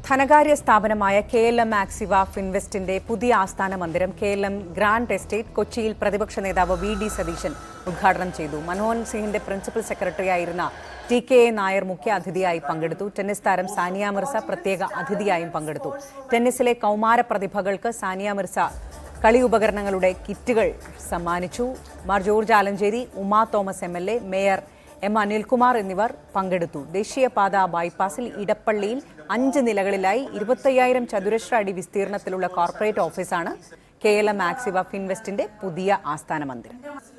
ധനകാര്യ സ്ഥാപനമായ K L M Axiva ഫിൻവെസ്റ്റിന്റെ പുതിയ ആസ്ഥാന മന്ദിരം K L M grand estate കൊച്ചിയിൽ പ്രതിപക്ഷ നേതാവ് വി ഡി സതീശൻ ഉദ്ഘാടനം ചെയ്തു മൻമോഹൻ സിംഗിന്റെ പ്രിൻസിപ്പൽ സെക്രട്ടറിയായിരുന്ന ടി കെ എ നായർ മുഖ്യ അതിഥിയായി പങ്കെടുത്തു ടെന്നീസ് താരം സാനിയ മിർസ പ്രത്യേക അതിഥിയായും പങ്കെടുത്തു ടെന്നീസിലെ കൗമാര പ്രതിഭകൾക്ക് സാനിയ മിർസ കളി ഉപകരണങ്ങളുടെ കിറ്റുകൾ സമ്മാനിച്ചു Mar George Alencherry Uma Thomas M L A mayor M Anilkumar എന്നിവർ പങ്കെടുത്തു ദേശീയപാത ബൈപ്പാസിൽ ഇടപ്പള്ളിയിൽ അഞ്ച് നിലകളിലായി ഇരുപത്തയ്യായിരം ചതുരശ്ര അടി വിസ്തീർണത്തിലുള്ള കോർപ്പറേറ്റ് ഓഫീസാണ് കെ എൽ എം ആക്സിവ ഫിൻവെസ്റ്റിന്റെ പുതിയ ആസ്ഥാന മന്ദിരം